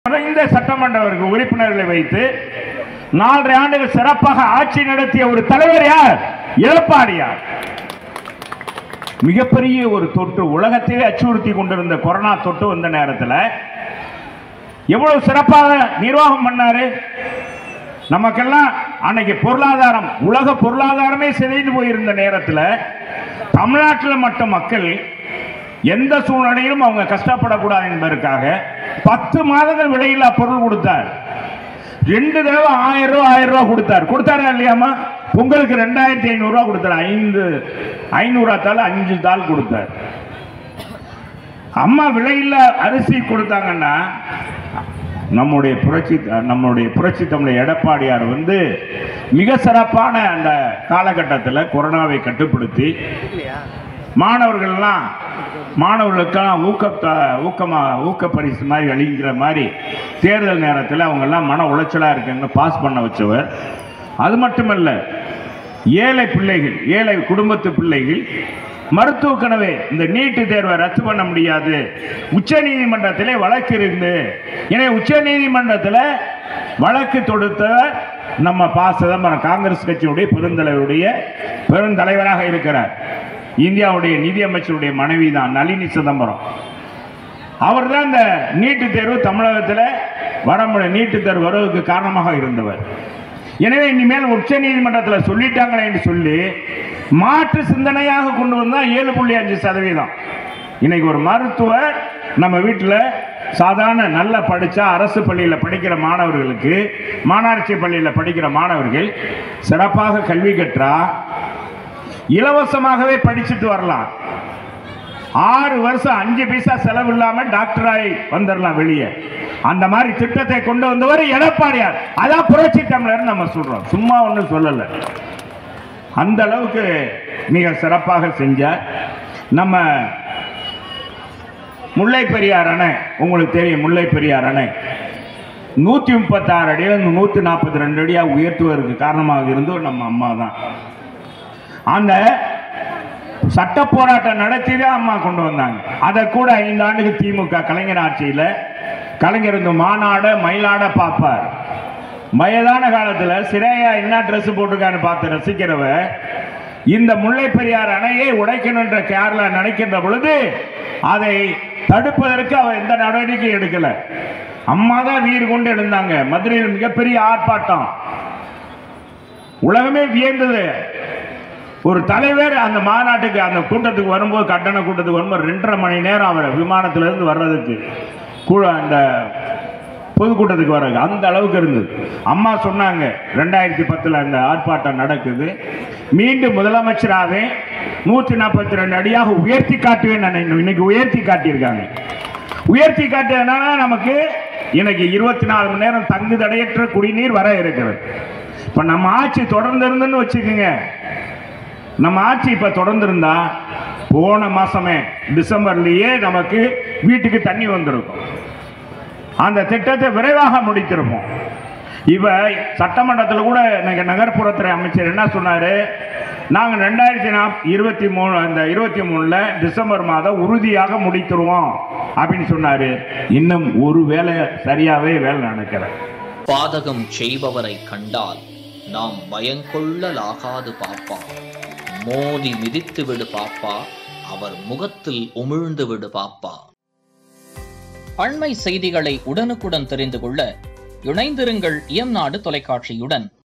மறைந்த சட்டமன்ற உறுப்பினர்களை வைத்து நாலரை ஆண்டுகள் சிறப்பாக ஆட்சி நடத்திய ஒரு தலைவர் யார் எடப்பாடியார் மிகப்பெரிய ஒரு தொற்று உலகத்தையே அச்சுறுத்தி கொண்டிருந்த கொரோனா தொற்று வந்த நேரத்தில் எவ்வளவு சிறப்பாக நிர்வாகம் பண்ணாரு நமக்கெல்லாம் அன்னைக்கு பொருளாதாரம் உலக பொருளாதாரமே சிதைந்து போயிருந்த நேரத்தில் தமிழ்நாட்டில் மட்டும் மக்கள் எந்த சூழ்நிலையிலும் அவங்க கஷ்டப்படக்கூடாது என்பதற்காக பத்து மாதங்கள் விலையில்லா பொருள் கொடுத்தார் ரெண்டு தடவை ஆயிரம் ரூபாய் ஆயிரம் ரூபாய் கொடுத்தார் கொடுத்தாரா இல்லையாமா பொங்கலுக்கு ரெண்டாயிரத்தி ஐநூறு ரூபாய் கொடுத்தார் ஐந்து ஐநூறு தாள் அஞ்சு தாள் கொடுத்தார் அம்மா விலையில்லா அரிசி கொடுத்தாங்கன்னா நம்முடைய புரட்சி நம்முடைய புரட்சி தமிழ் எடப்பாடியார் வந்து மிக சிறப்பான அந்த காலகட்டத்தில் கொரோனாவை கட்டுப்படுத்தி மாணவர்கள்லாம் மாணவர்களுக்கெல்லாம் ஊக்க ஊக்கமா ஊக்க பரிசு மாதிரி அளிக்கிற மாதிரி தேர்தல் நேரத்தில் அவங்கெல்லாம் மன உளைச்சலாக இருக்காங்க பாஸ் பண்ண வச்சவர் அது மட்டுமல்ல ஏழை பிள்ளைகள் ஏழை குடும்பத்து பிள்ளைகள் மருத்துவ கனவை இந்த நீட்டு தேர்வை ரத்து பண்ண முடியாது உச்ச நீதிமன்றத்திலே வழக்கு இருந்து எனவே உச்ச நீதிமன்றத்தில் வழக்கு தொடுத்த நம்ம ப சிதம்பரம் காங்கிரஸ் கட்சியுடைய பெருந்தலைவருடைய பெருந்தலைவராக இருக்கிறார் இந்தியாவுடைய நிதியமைச்சருடைய மனைவி தான் நளினி சிதம்பரம் அவர் தான் இந்த நீட்டு தேர்வு தமிழகத்தில் வர முடிய நீட்டு தேர்வு வருவதற்கு காரணமாக இருந்தவர் எனவே இனிமேல் உச்ச நீதிமன்றத்தில் சொல்லிட்டாங்களே என்று சொல்லி மாற்று சிந்தனையாக கொண்டு வந்தால் ஏழு புள்ளி அஞ்சு சதவீதம் இன்னைக்கு ஒரு மருத்துவர் நம்ம வீட்டில் சாதாரண நல்லா படித்தா அரசு பள்ளியில் படிக்கிற மாணவர்களுக்கு மாநகராட்சி பள்ளியில் படிக்கிற மாணவர்கள் சிறப்பாக கல்வி கற்றா இலவசமாகவே படிச்சுட்டு வரலாம் ஆறு வருஷம் அஞ்சு பைசா செலவு இல்லாம டாக்டராய் வந்துடலாம் வெளியே அந்த மாதிரி திட்டத்தை கொண்டு வந்தவர் எடப்பாடியார் அதான் புரட்சி தமிழர் நம்ம சொல்றோம் சும்மா ஒன்றும் சொல்லல அந்த அளவுக்கு மிக சிறப்பாக செஞ்சார் நம்ம முல்லை பெரியார் அணை உங்களுக்கு தெரியும் முல்லை பெரியார் அணை நூற்றி முப்பத்தாறு அடியில் நூற்றி நாற்பத்தி ரெண்டு அடியாக உயர்த்துவதற்கு காரணமாக இருந்தவர் நம்ம அம்மா தான் அந்த சட்ட போராட்டம் நடத்தி தான் அம்மா கொண்டு வந்தாங்க அதை கூட ஐந்து ஆண்டுக்கு திமுக கலைஞர் ஆட்சியில் கலைஞர் இந்த மாநாட மயிலாட பார்ப்பார் வயதான காலத்தில் சிறையா என்ன ட்ரெஸ் போட்டிருக்கான்னு பார்த்து ரசிக்கிறவ இந்த முல்லை பெரியார் அணையை உடைக்கணுன்ற கேரளா நினைக்கின்ற பொழுது அதை தடுப்பதற்கு அவர் எந்த நடவடிக்கையும் எடுக்கல அம்மா தான் வீர் கொண்டு எழுந்தாங்க மதுரையில் மிகப்பெரிய ஆர்ப்பாட்டம் உலகமே வியந்தது ஒரு தலைவர் அந்த மாநாட்டுக்கு அந்த கூட்டத்துக்கு வரும்போது கட்டண கூட்டத்துக்கு வரும்போது ரெண்டரை மணி நேரம் அவர் விமானத்திலிருந்து வர்றதுக்கு கூட அந்த பொதுக்கூட்டத்துக்கு வர்றதுக்கு அந்த அளவுக்கு இருந்தது அம்மா சொன்னாங்க ரெண்டாயிரத்தி பத்தில் அந்த ஆர்ப்பாட்டம் நடக்குது மீண்டும் முதலமைச்சராகவே நூற்றி நாற்பத்தி ரெண்டு அடியாக உயர்த்தி காட்டுவேன் நான் இன்னைக்கு உயர்த்தி காட்டியிருக்காங்க உயர்த்தி காட்டியதுனால நமக்கு இன்னைக்கு இருபத்தி நாலு மணி நேரம் தங்கு தடையற்ற குடிநீர் வர இருக்கிறது இப்போ நம்ம ஆட்சி தொடர்ந்து இருந்துன்னு வச்சுக்கோங்க நம்ம ஆட்சி இப்ப தொடர்ந்து இருந்தா போன மாசமே டிசம்பர்லயே நமக்கு வீட்டுக்கு தண்ணி வந்திருக்கும் அந்த திட்டத்தை விரைவாக முடித்திருப்போம் இவ சட்டமன்றத்தில் கூட இன்னைக்கு நகர்ப்புறத்துறை அமைச்சர் என்ன சொன்னாரு நாங்கள் ரெண்டாயிரத்தி நாப் இருபத்தி மூணு அந்த இருபத்தி மூணுல டிசம்பர் மாதம் உறுதியாக முடித்துருவோம் அப்படின்னு சொன்னாரு இன்னும் ஒரு வேலை சரியாவே வேலை நடக்கல பாதகம் செய்பவரை கண்டால் நாம் பயங்கொள்ளலாகாது பாப்பா மோதி மிதித்து விடு பாப்பா அவர் முகத்தில் உமிழ்ந்து விடு பாப்பா அண்மை செய்திகளை உடனுக்குடன் தெரிந்து கொள்ள இணைந்திருங்கள் இயம்நாடு தொலைக்காட்சியுடன்